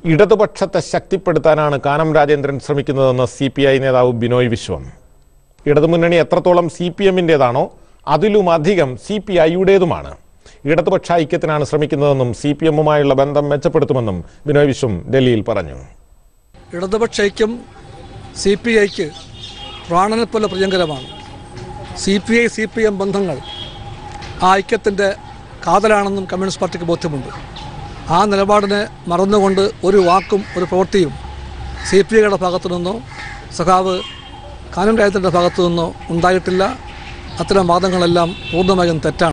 ഇടതുപക്ഷത്തെ ശക്തിപ്പെടുത്താനാണ് കാനം രാജേന്ദ്രൻ ശ്രമിക്കുന്നതെന്ന് C P I നേതാവ് ബിനോയ് വിശ്വം ഇടതുമുന്നണി എത്രത്തോളം സി പി എമ്മിൻ്റെതാണോ അതിലുമധികം സി പി ഐയുടേതുമാണ് ഇടതുപക്ഷ ഐക്യത്തിനാണ് ശ്രമിക്കുന്നതെന്നും സി പി എമ്മുമായുള്ള ബന്ധം മെച്ചപ്പെടുത്തുമെന്നും ബിനോയ് വിശ്വം ഡൽഹിയിൽ പറഞ്ഞു ഇടതുപക്ഷ ഐക്യം സി പി ഐക്ക് പ്രാണനെ പോലെ പ്രിയങ്കരമാണ് C P I C P M ബന്ധങ്ങൾ ആ ഐക്യത്തിൻ്റെ കാതലാണെന്നും കമ്മ്യൂണിസ്റ്റ് പാർട്ടിക്ക് ബോധ്യമുണ്ട് ആ നിലപാടിനെ മറന്നുകൊണ്ട് ഒരു വാക്കും ഒരു പ്രവൃത്തിയും സി പി ഐയുടെ ഭാഗത്തു നിന്നോ സഖാവ് കാനം രാജ്യത്തിൻ്റെ ഭാഗത്തു നിന്നോ ഉണ്ടായിട്ടില്ല അത്തരം വാദങ്ങളെല്ലാം പൂർണ്ണമായും തെറ്റാണ്